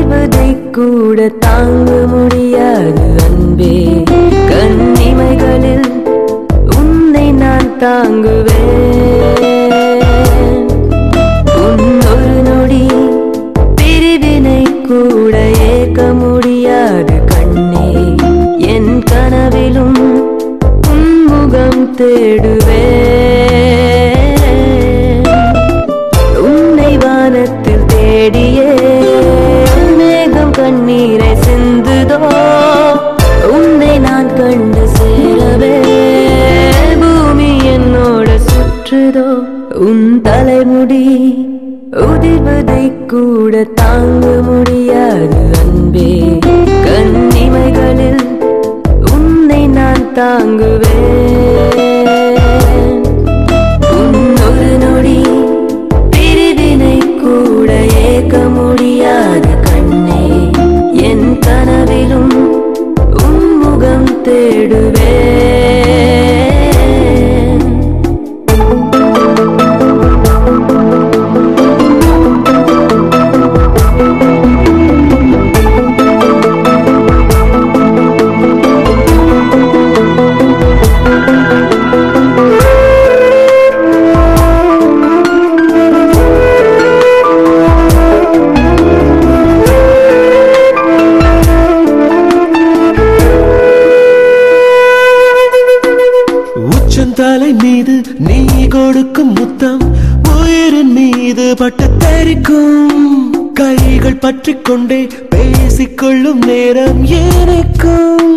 உதிர்வதை கூட தாங்க முடியாது அன்பே கண்ணிமைகளில் உன்னை நான் தாங்குவேன் உன் ஒரு நொடி பிரிவினை கூட ஏற்க முடியாது கண்ணே என் கனவிலும் உன்முகம் தேடுவேன் உன்னை வானத்தில் தேடியே மேகம் கண்ணீரை சிந்துதோ உன்னை நான் கண்டு சேரவே பூமி என்னோட சுற்றுதோ உன் தலைமுடி உதிர்வதை கூட தாங்க முடியாது அன்பே கண்ணிமைகளில் உன்னை நான் தாங்குவேன் உன் ஒரு நொடி பிரிவினை கூட ஏற்க முடியாது கண்ணே என் கனவிலும் உன்முகம் தேடுவேன் உச்சந்தலை மீது நீ கொடுக்கும் முத்தம் உயிரின் மீது பட்டு தெரிக்கும் கைகள் பற்றிக் கொண்டே பேசிக்கொள்ளும் நேரம் எனக்கும்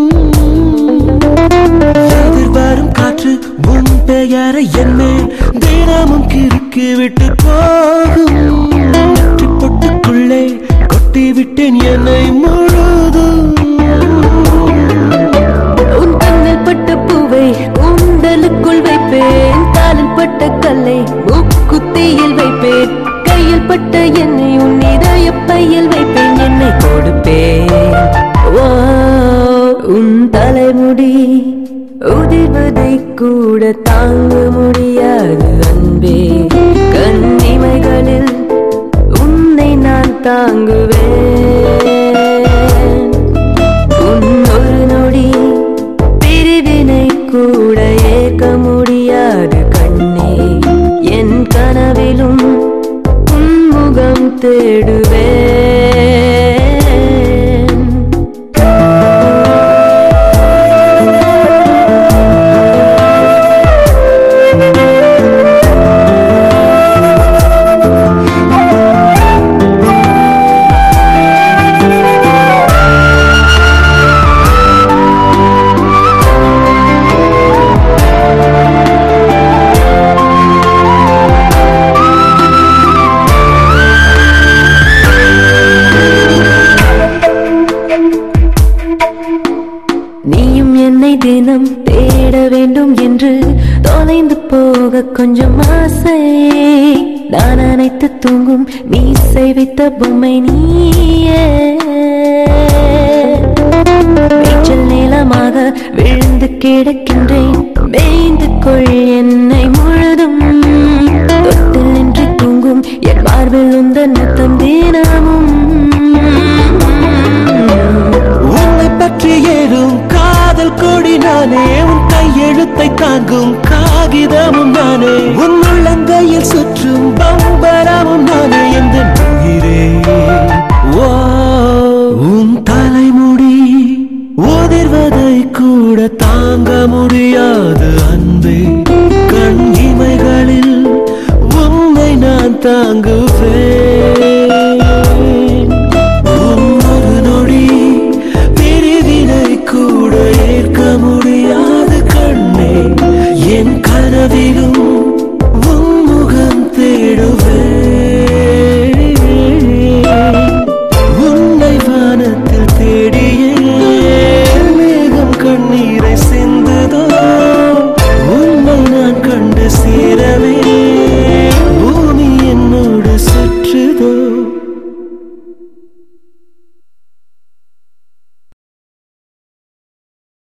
எதிர்வரும் காற்று உன் பெயரை என்ன தினமும் கிறுக்கி விட்டு போகும் நெற்றி பொட்டுக்குள்ளே கொட்டி விட்டேன் என்னை முழுதும் உன் கண்ணில் பட்ட பூவை உண்டலுக்குள் வைப்பேன் காலில் பட்ட கல்லை முக்குத்தியில் வைப்பேன் கையில் பட்ட எண்ணெய் உன் இதய பையில் வைப்பேன் என்னை கொடுப்பேன் ஓ, உன் தலைமுடி உதிர்வதை கூட தாங்க முடியாது அன்பே கண்ணிமைகளில் உன்னை நான் தாங்குவேன் உன் ஒரு நொடி பிரிவினை கூட ஏற்க முடியாது கண்ணே என் கனவிலும் உன்முகம் தேடுவேன் நீயும் என்னை தினம் தேட வேண்டும் என்று தொலைந்து போக கொஞ்சம் ஆசை நான் அனைத்து தூங்கும் நீ செய்வித்த பொம்மை நீயே நீச்சல் நீளமாக விழுந்து கிடக்கின்றேன் மேய்ந்து கொள் என்னை முழுதும் தொட்டில் நின்று தூங்கும் என் மார்பில் உந்தன் முத்தம் தினமும் உன்னை பற்றி ஏறும் காதல் கொடி நானே உன் கையெழுத்தை தாங்கும் காகிதமும் நானே உன் உள்ளங்கையில் சுற்றும் பம்பரமும் நானே எந்த உயிரே ஓ உன் தலைமுடி உதிர்வதை கூட தாங்க முடியாது அன்பே கண் இமைகளில் உன்னை நான் தாங்குவேன்